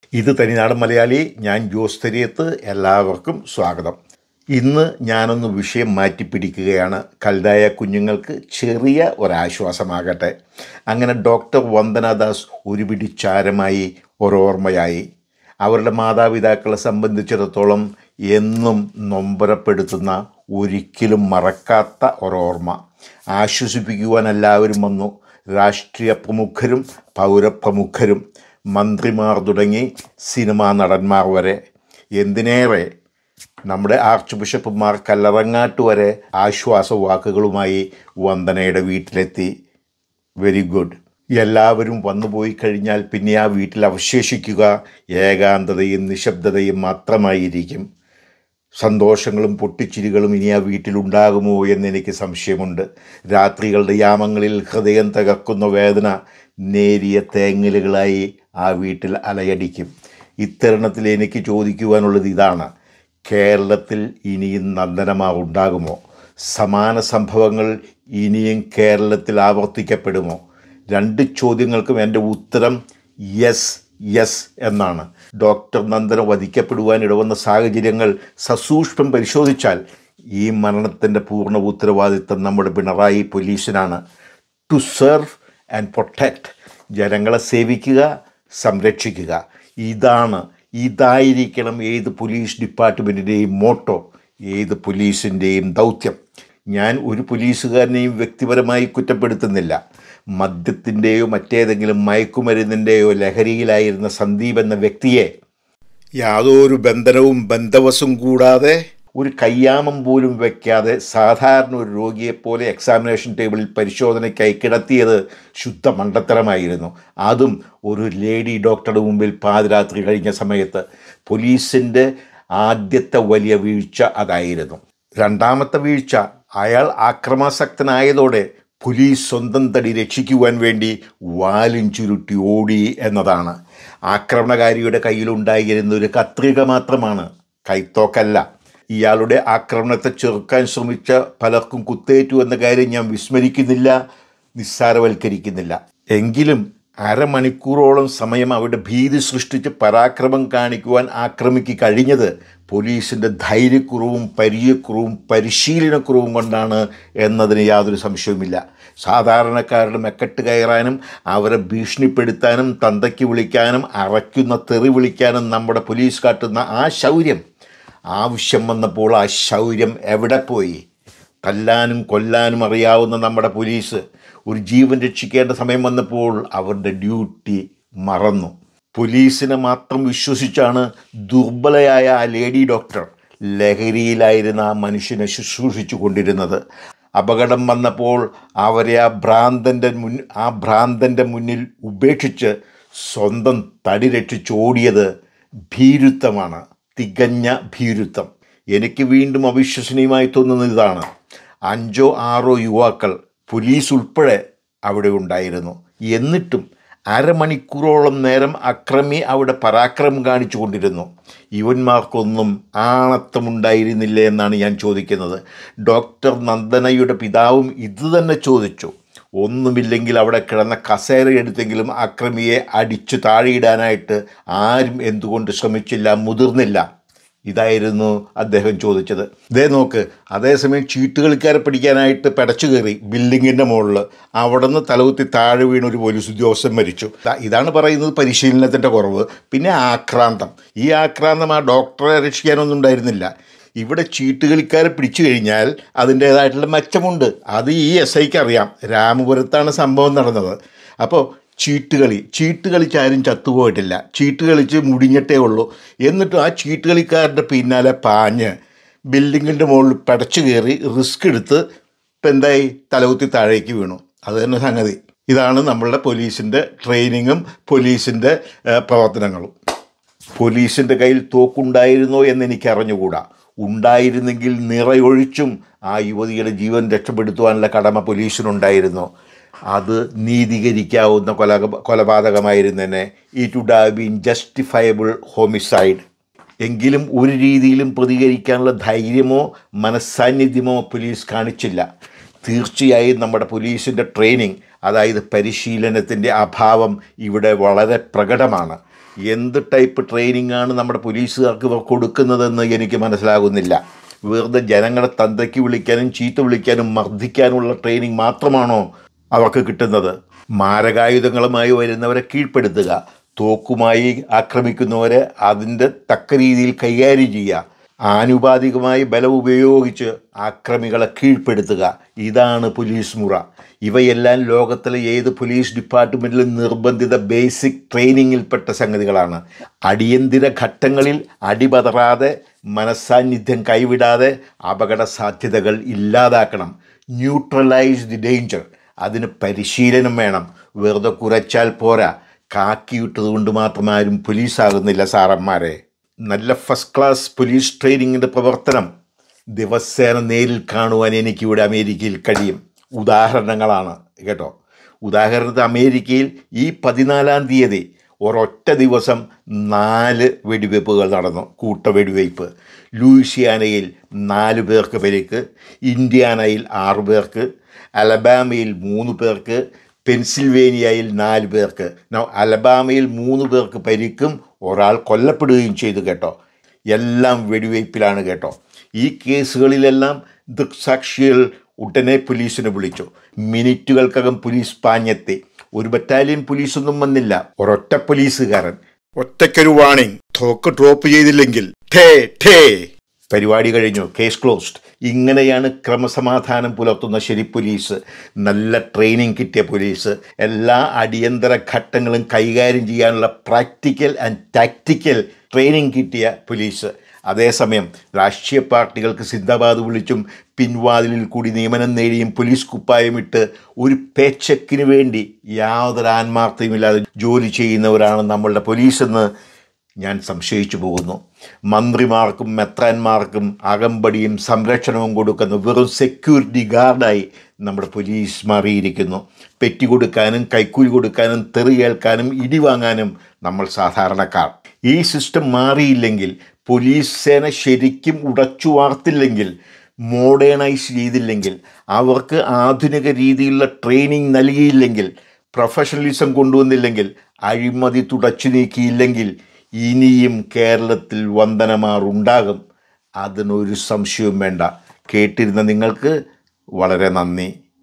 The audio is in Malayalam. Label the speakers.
Speaker 1: ഇത് തനിനാടൻ മലയാളി ഞാൻ ജോസ് തെരിയത്ത് എല്ലാവർക്കും സ്വാഗതം ഇന്ന് ഞാനൊന്ന് വിഷയം മാറ്റിപ്പിടിക്കുകയാണ് കൽതായ കുഞ്ഞുങ്ങൾക്ക് ചെറിയ ഒരാശ്വാസമാകട്ടെ അങ്ങനെ ഡോക്ടർ വന്ദനാദാസ് ഒരു പിടി ചാരമായി ഒരോർമ്മയായി അവരുടെ മാതാപിതാക്കളെ സംബന്ധിച്ചിടത്തോളം എന്നും നൊമ്പരപ്പെടുത്തുന്ന ഒരിക്കലും മറക്കാത്ത ഒരോർമ്മ ആശ്വസിപ്പിക്കുവാൻ എല്ലാവരും വന്നു രാഷ്ട്രീയ പ്രമുഖരും പൗരപ്രമുഖരും മന്ത്രിമാർ തുടങ്ങി സിനിമാ നടന്മാർ വരെ എന്തിനേറെ നമ്മുടെ ആർച്ച് ബിഷപ്പുമാർ കല്ലറങ്ങാട്ട് വരെ ആശ്വാസ വാക്കുകളുമായി വന്ദനയുടെ വീട്ടിലെത്തി വെരി ഗുഡ് എല്ലാവരും വന്നുപോയി കഴിഞ്ഞാൽ പിന്നെ ആ വീട്ടിൽ അവശേഷിക്കുക ഏകാന്തതയും നിശബ്ദതയും മാത്രമായിരിക്കും സന്തോഷങ്ങളും പൊട്ടിച്ചിരികളും ഇനി ആ വീട്ടിലുണ്ടാകുമോ എന്നെനിക്ക് സംശയമുണ്ട് രാത്രികളുടെ യാമങ്ങളിൽ ഹൃദയം തകർക്കുന്ന വേദന നേരിയ തേങ്ങലുകളായി ആ വീട്ടിൽ അലയടിക്കും ഇത്തരുണത്തിൽ എനിക്ക് ചോദിക്കുവാനുള്ളത് ഇതാണ് കേരളത്തിൽ ഇനിയും നന്ദനമാർ ഉണ്ടാകുമോ സമാന സംഭവങ്ങൾ ഇനിയും കേരളത്തിൽ ആവർത്തിക്കപ്പെടുമോ രണ്ട് ചോദ്യങ്ങൾക്കും എൻ്റെ ഉത്തരം യെസ് യെസ് എന്നാണ് ഡോക്ടർ നന്ദന വധിക്കപ്പെടുവാൻ ഇടവന്ന സാഹചര്യങ്ങൾ സസൂക്ഷ്മം പരിശോധിച്ചാൽ ഈ മരണത്തിൻ്റെ പൂർണ്ണ ഉത്തരവാദിത്തം നമ്മുടെ പിണറായി പോലീസിനാണ് ടു സെർവ് ആൻഡ് പ്രൊട്ടക്റ്റ് ജനങ്ങളെ സേവിക്കുക സംരക്ഷിക്കുക ഇതാണ് ഇതായിരിക്കണം ഏത് പോലീസ് ഡിപ്പാർട്ട്മെൻറ്റിൻ്റെയും മോട്ടോ ഏത് പോലീസിൻ്റെയും ദൗത്യം ഞാൻ ഒരു പോലീസുകാരനെയും വ്യക്തിപരമായി കുറ്റപ്പെടുത്തുന്നില്ല മദ്യത്തിൻ്റെയോ മറ്റേതെങ്കിലും മയക്കുമരുന്നിൻ്റെയോ ലഹരിയിലായിരുന്ന സന്ദീപ് എന്ന വ്യക്തിയെ യാതൊരു ബന്ധനവും ബന്ധവസും കൂടാതെ ഒരു കയ്യാമം പോലും വയ്ക്കാതെ സാധാരണ ഒരു രോഗിയെപ്പോലെ എക്സാമിനേഷൻ ടേബിളിൽ പരിശോധനയ്ക്കായി കിടത്തിയത് ശുദ്ധ മണ്ടത്തരമായിരുന്നു അതും ഒരു ലേഡി ഡോക്ടറുടെ മുമ്പിൽ പാതിരാത്രി കഴിഞ്ഞ സമയത്ത് പോലീസിൻ്റെ ആദ്യത്തെ വലിയ വീഴ്ച അതായിരുന്നു രണ്ടാമത്തെ വീഴ്ച അയാൾ ആക്രമാസക്തനായതോടെ പോലീസ് സ്വന്തം തടി രക്ഷിക്കുവാൻ വേണ്ടി വാലും ചുരുട്ടി ഓടി എന്നതാണ് ആക്രമണകാരിയുടെ കയ്യിലുണ്ടായിരുന്ന ഒരു കത്രിക മാത്രമാണ് കൈത്തോക്കല്ല ഇയാളുടെ ആക്രമണത്തെ ചെറുക്കാൻ ശ്രമിച്ച പലർക്കും കുത്തേറ്റു എന്ന കാര്യം ഞാൻ വിസ്മരിക്കുന്നില്ല നിസ്സാരവൽക്കരിക്കുന്നില്ല എങ്കിലും അരമണിക്കൂറോളം സമയം അവിടെ ഭീതി സൃഷ്ടിച്ച് പരാക്രമം കാണിക്കുവാൻ ആക്രമിക്ക് കഴിഞ്ഞത് പോലീസിൻ്റെ ധൈര്യക്കുറവും പരിചയക്കുറവും പരിശീലനക്കുറവും കൊണ്ടാണ് എന്നതിന് യാതൊരു സംശയവുമില്ല സാധാരണക്കാരുടെ മെക്കെട്ട് കയറാനും അവരെ ഭീഷണിപ്പെടുത്താനും തന്തയ്ക്ക് വിളിക്കാനും അറയ്ക്കുന്ന തെറി വിളിക്കാനും നമ്മുടെ പോലീസ് കാട്ടുന്ന ആ ശൗര്യം ആവശ്യം വന്നപ്പോൾ ആ ശൗര്യം എവിടെ പോയി തല്ലാനും കൊല്ലാനും അറിയാവുന്ന നമ്മുടെ പോലീസ് ഒരു ജീവൻ രക്ഷിക്കേണ്ട സമയം വന്നപ്പോൾ അവരുടെ ഡ്യൂട്ടി മറന്നു പോലീസിനെ മാത്രം വിശ്വസിച്ചാണ് ദുർബലയായ ആ ലേഡി ഡോക്ടർ ലഹരിയിലായിരുന്ന ആ മനുഷ്യനെ ശുശ്രൂഷിച്ചു കൊണ്ടിരുന്നത് അപകടം വന്നപ്പോൾ അവരെ ആ ഭ്രാന്തൻ്റെ മുൻ ആ ഭ്രാന്തൻ്റെ മുന്നിൽ ഉപേക്ഷിച്ച് സ്വന്തം തടി രക്ഷിച്ചോടിയത് ഭീരുത്വമാണ് തികഞ്ഞ ഭീരുത്വം എനിക്ക് വീണ്ടും അവിശ്വസനീയമായി തോന്നുന്നത് ഇതാണ് അഞ്ചോ ആറോ യുവാക്കൾ പോലീസ് ഉൾപ്പെടെ അവിടെ ഉണ്ടായിരുന്നു എന്നിട്ടും അരമണിക്കൂറോളം നേരം അക്രമി അവിടെ പരാക്രമം കാണിച്ചു കൊണ്ടിരുന്നു ഇവന്മാർക്കൊന്നും ആണത്തമുണ്ടായിരുന്നില്ല എന്നാണ് ഞാൻ ചോദിക്കുന്നത് ഡോക്ടർ നന്ദനയുടെ പിതാവും ഇത് തന്നെ ചോദിച്ചു ഒന്നുമില്ലെങ്കിൽ അവിടെ കിടന്ന കസേര എടുത്തെങ്കിലും അക്രമിയെ അടിച്ചു താഴെയിടാനായിട്ട് ആരും എന്തുകൊണ്ട് ശ്രമിച്ചില്ല മുതിർന്നില്ല ഇതായിരുന്നു അദ്ദേഹം ചോദിച്ചത് ഇതേ നോക്ക് അതേസമയം ചീട്ടുകളിക്കാരെ പിടിക്കാനായിട്ട് പടച്ചു കയറി ബിൽഡിങ്ങിൻ്റെ മുകളിൽ അവിടെ നിന്ന് തലകുത്തി താഴെ വീണ ഒരു പോലീസ് ഉദ്യോഗസ്ഥൻ മരിച്ചു ദാ ഇതാണ് പറയുന്നത് പരിശീലനത്തിൻ്റെ കുറവ് പിന്നെ ആക്രാന്തം ഈ ആക്രാന്തം ആ ഡോക്ടറെ രക്ഷിക്കാനൊന്നും ഉണ്ടായിരുന്നില്ല ഇവിടെ ചീട്ടുകളിക്കാരെ പിടിച്ചു കഴിഞ്ഞാൽ അതിൻ്റേതായിട്ടുള്ള മെച്ചമുണ്ട് അത് ഈ എസ് ഐക്ക് അറിയാം രാമപുരത്താണ് സംഭവം നടന്നത് അപ്പോൾ ചീട്ടുകളി ചീട്ട് കളിച്ച് ആരും ചത്തുപോയിട്ടില്ല ചീട്ട് കളിച്ച് മുടിഞ്ഞിട്ടേ ഉള്ളൂ എന്നിട്ടും ആ ചീട്ട് കളിക്കാരുടെ പിന്നാലെ പാഞ്ഞ് ബിൽഡിങ്ങിൻ്റെ മുകളിൽ പടച്ചു കയറി റിസ്ക് എടുത്ത് ഇപ്പം എന്തായി തലകുത്തി താഴേക്ക് വീണു അത് തന്നെ സംഗതി ഇതാണ് നമ്മളുടെ പോലീസിൻ്റെ ട്രെയിനിങ്ങും പോലീസിൻ്റെ ഏഹ്, പ്രവർത്തനങ്ങളും പോലീസിൻ്റെ കയ്യിൽ തോക്കുണ്ടായിരുന്നോ എന്ന് എനിക്ക് അറിഞ്ഞുകൂടാ ഉണ്ടായിരുന്നെങ്കിൽ നിറയൊഴിച്ചും ആ യുവതിയുടെ ജീവൻ രക്ഷപ്പെടുത്തുവാനുള്ള കടമ പോലീസിനുണ്ടായിരുന്നു അത് നീതീകരിക്കാവുന്ന കൊല കൊലപാതകമായിരുന്നേനെ it would have been justifiable homicide എങ്കിലും ഒരു രീതിയിലും പ്രതികരിക്കാനുള്ള ധൈര്യമോ മനസ്സാന്നിധ്യമോ പോലീസ് കാണിച്ചില്ല തീർച്ചയായും നമ്മുടെ പോലീസിൻ്റെ ട്രെയിനിങ് അതായത് പരിശീലനത്തിൻ്റെ അഭാവം ഇവിടെ വളരെ പ്രകടമാണ് എന്ത് ടൈപ്പ് ട്രെയിനിങ് ആണ് നമ്മുടെ പോലീസുകാർക്ക് ഇവർ കൊടുക്കുന്നതെന്ന് എനിക്ക് മനസ്സിലാകുന്നില്ല വെറുതെ ജനങ്ങളെ തന്തയ്ക്ക് വിളിക്കാനും ചീത്ത വിളിക്കാനും മർദ്ദിക്കാനുള്ള ട്രെയിനിങ് മാത്രമാണോ അവർക്ക് കിട്ടുന്നത് മാരകായുധങ്ങളുമായി വരുന്നവരെ കീഴ്പ്പെടുത്തുക തോക്കുമായി ആക്രമിക്കുന്നവരെ അതിൻ്റെ തക്ക രീതിയിൽ കൈകാര്യം ചെയ്യുക ആനുപാതികമായി ബലം ഉപയോഗിച്ച് ആക്രമികളെ കീഴ്പ്പെടുത്തുക ഇതാണ് പോലീസ് മുറ ഇവയെല്ലാം ലോകത്തിലെ ഏത് പോലീസ് ഡിപ്പാർട്ട്മെൻറ്റിലും നിർബന്ധിത ബേസിക് ട്രെയിനിങ്ങിൽപ്പെട്ട സംഗതികളാണ് അടിയന്തര ഘട്ടങ്ങളിൽ അടിപതറാതെ മനസ്സാന്നിധ്യം കൈവിടാതെ അപകട സാധ്യതകൾ ഇല്ലാതാക്കണം ന്യൂട്രലൈസ് ദി ഡേഞ്ചർ അതിന് പരിശീലനം വേണം വെറുതെ കുറച്ചാൽ പോരാ കാക്കിയിട്ടത് കൊണ്ട് മാത്രം ആരും പോലീസാകുന്നില്ല സാറന്മാരെ നല്ല ഫസ്റ്റ് ക്ലാസ് പോലീസ് ട്രെയിനിങ്ങിൻ്റെ പ്രവർത്തനം ദിവസേന നേരിൽ കാണുവാൻ എനിക്കിവിടെ അമേരിക്കയിൽ കഴിയും ഉദാഹരണങ്ങളാണ് കേട്ടോ ഉദാഹരണത്തിന് അമേരിക്കയിൽ ഈ പതിനാലാം തീയതി ഒരൊറ്റ ദിവസം നാല് വെടിവെപ്പുകൾ നടന്നു കൂട്ട വെടിവയ്പ്പ് ലൂയിസിയാനയിൽ നാല് പേർക്ക് പരിക്ക് ഇന്ത്യാനയിൽ ആറ് പേർക്ക് അലബാമയിൽ മൂന്ന് പേർക്ക് പെൻസിൽവേനിയയിൽ നാല് പേർക്ക് നോ അലബാമയിൽ മൂന്ന് പേർക്ക് പരിക്കും ഒരാൾ കൊല്ലപ്പെടുകയും ചെയ്തു കേട്ടോ എല്ലാം വെടിവയ്പ്പിലാണ് കേട്ടോ ഈ കേസുകളിലെല്ലാം ദൃക്സാക്ഷികൾ ഉടനെ പോലീസിനെ വിളിച്ചു മിനിറ്റുകൾക്കകം പോലീസ് പാഞ്ഞെത്തി ഒരു ബറ്റാലിയൻ പോലീസൊന്നും വന്നില്ല ഒരൊറ്റ പോലീസുകാരൻ ഒറ്റയ്ക്കൊരു വാണിംഗ് തോക്ക് ഡ്രോപ്പ് ചെയ്തില്ലെങ്കിൽ ഠേ ഠേ പരിപാടി കഴിഞ്ഞു കേസ് ക്ലോസ്ഡ് ഇങ്ങനെയാണ് ക്രമസമാധാനം പുലർത്തുന്ന ശരി പോലീസ് നല്ല ട്രെയിനിങ് കിട്ടിയ പോലീസ് എല്ലാ അടിയന്തര ഘട്ടങ്ങളും കൈകാര്യം ചെയ്യാനുള്ള പ്രാക്ടിക്കൽ ആൻഡ് ടാക്റ്റിക്കൽ ട്രെയിനിങ് കിട്ടിയ പോലീസ് അതേസമയം രാഷ്ട്രീയ പാർട്ടികൾക്ക് സിന്ദാബാദ് വിളിച്ചും പിൻവാതിലിൽ കൂടി നിയമനം നേടിയും പോലീസ് കുപ്പായമിട്ട് ഒരു പേച്ചക്കിന് വേണ്ടി യാതൊരു ആത്മാർത്ഥയുമില്ലാതെ ജോലി ചെയ്യുന്നവരാണ് നമ്മളുടെ പോലീസെന്ന് ഞാൻ സംശയിച്ചു പോകുന്നു മന്ത്രിമാർക്കും മെത്രാന്മാർക്കും അകമ്പടിയും സംരക്ഷണവും കൊടുക്കുന്ന വെറും സെക്യൂരിറ്റി ഗാർഡായി നമ്മുടെ പോലീസ് മാറിയിരിക്കുന്നു പെറ്റി കൊടുക്കാനും കൈക്കൂലി കൊടുക്കാനും തെറി കേൾക്കാനും ഇടി വാങ്ങാനും നമ്മൾ സാധാരണക്കാർ ഈ സിസ്റ്റം മാറിയില്ലെങ്കിൽ പോലീസ് സേന ശരിക്കും ഉടച്ചു വാർത്തില്ലെങ്കിൽ മോഡേണൈസ് ചെയ്തില്ലെങ്കിൽ അവർക്ക് ആധുനിക രീതിയിലുള്ള ട്രെയിനിങ് നൽകിയില്ലെങ്കിൽ പ്രൊഫഷണലിസം കൊണ്ടുവന്നില്ലെങ്കിൽ അഴിമതി തുടച്ചു നീക്കിയില്ലെങ്കിൽ ഇനിയും കേരളത്തിൽ വന്ദനമാർ ഉണ്ടാകും അതിനൊരു സംശയവും വേണ്ട കേട്ടിരുന്ന നിങ്ങൾക്ക് വളരെ നന്ദി